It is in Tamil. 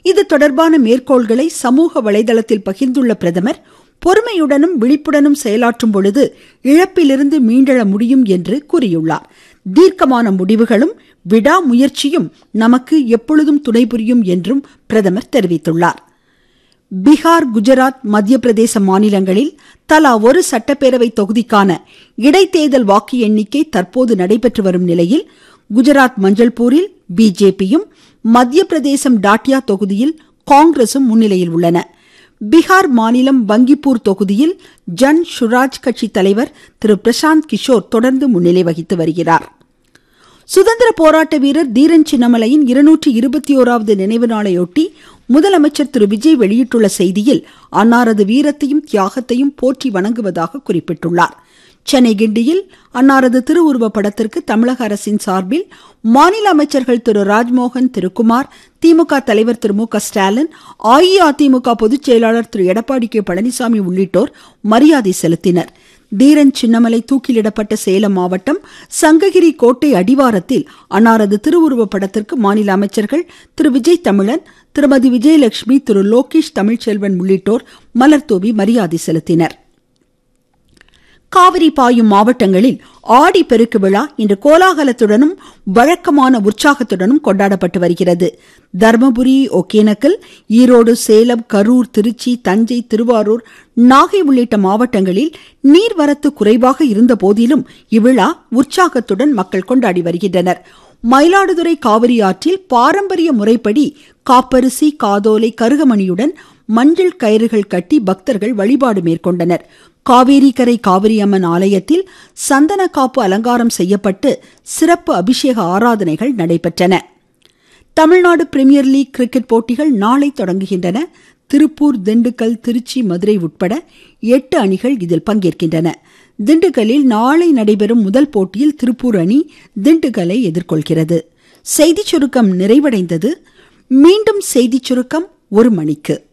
இது தொடர்பான மேற்கோள்களை சமூக வலைதளத்தில் பகிர்ந்துள்ள பிரதமர் பொறுமையுடனும் விழிப்புடனும் செயலாற்றும் பொழுது இழப்பிலிருந்து மீண்டெழ முடியும் என்று கூறியுள்ளார் தீர்க்கமான முடிவுகளும் விடாமுயற்சியும் நமக்கு எப்பொழுதும் துணை புரியும் என்றும் பிரதமர் தெரிவித்துள்ளார் பீகார் குஜராத் மத்திய பிரதேச மாநிலங்களில் தலா ஒரு சட்டப்பேரவை தொகுதிக்கான இடைத்தேர்தல் வாக்கு எண்ணிக்கை தற்போது நடைபெற்று வரும் நிலையில் குஜராத் மஞ்சள்பூரில் பிஜேபியும் மத்திய பிரதேசம் டாட்டியா தொகுதியில் காங்கிரசும் முன்னிலையில் உள்ளன பீகார் மாநிலம் பங்கிப்பூர் தொகுதியில் ஜன் சுராஜ் கட்சி தலைவர் திரு பிரசாந்த் கிஷோர் தொடர்ந்து முன்னிலை வகித்து வருகிறார் சுதந்திர போராட்ட வீரர் தீரன் சின்னமலையின் இருநூற்றி இருபத்தி ஓராவது நினைவு நாளையொட்டி முதலமைச்சர் திரு விஜய் வெளியிட்டுள்ள செய்தியில் அன்னாரது வீரத்தையும் தியாகத்தையும் போற்றி வணங்குவதாக குறிப்பிட்டுள்ளார் சென்னை கிண்டியில் அன்னாரது திருவுருவ படத்திற்கு தமிழக அரசின் சார்பில் மாநில அமைச்சர்கள் திரு ராஜ்மோகன் திரு குமார் திமுக தலைவர் திரு மு க ஸ்டாலின் அஇஅதிமுக பொதுச் செயலாளர் திரு எடப்பாடி கே பழனிசாமி உள்ளிட்டோர் மரியாதை செலுத்தினர் தீரன் சின்னமலை தூக்கிலிடப்பட்ட சேலம் மாவட்டம் சங்ககிரி கோட்டை அடிவாரத்தில் அன்னாரது திருவுருவ படத்திற்கு மாநில அமைச்சர்கள் திரு விஜய் தமிழன் திருமதி விஜயலட்சுமி திரு லோகேஷ் தமிழ்ச்செல்வன் உள்ளிட்டோர் மலர்தூவி மரியாதை செலுத்தினர் காவிரி பாயும் மாவட்டங்களில் ஆடி பெருக்கு விழா இன்று கோலாகலத்துடனும் வழக்கமான உற்சாகத்துடனும் கொண்டாடப்பட்டு வருகிறது தர்மபுரி ஒகேனக்கல் ஈரோடு சேலம் கரூர் திருச்சி தஞ்சை திருவாரூர் நாகை உள்ளிட்ட மாவட்டங்களில் நீர்வரத்து குறைவாக இருந்த போதிலும் இவ்விழா உற்சாகத்துடன் மக்கள் கொண்டாடி வருகின்றனர் மயிலாடுதுறை காவிரி ஆற்றில் பாரம்பரிய முறைப்படி காப்பரிசி காதோலை கருகமணியுடன் மஞ்சள் கயிறுகள் கட்டி பக்தர்கள் வழிபாடு மேற்கொண்டனர் காவேரி கரை காவிரி அம்மன் ஆலயத்தில் சந்தன காப்பு அலங்காரம் செய்யப்பட்டு சிறப்பு அபிஷேக ஆராதனைகள் நடைபெற்றன தமிழ்நாடு பிரீமியர் லீக் கிரிக்கெட் போட்டிகள் நாளை தொடங்குகின்றன திருப்பூர் திண்டுக்கல் திருச்சி மதுரை உட்பட எட்டு அணிகள் இதில் பங்கேற்கின்றன திண்டுக்கல்லில் நாளை நடைபெறும் முதல் போட்டியில் திருப்பூர் அணி திண்டுக்கல்லை எதிர்கொள்கிறது செய்திச் சுருக்கம் நிறைவடைந்தது மீண்டும் செய்திச் சுருக்கம் ஒரு மணிக்கு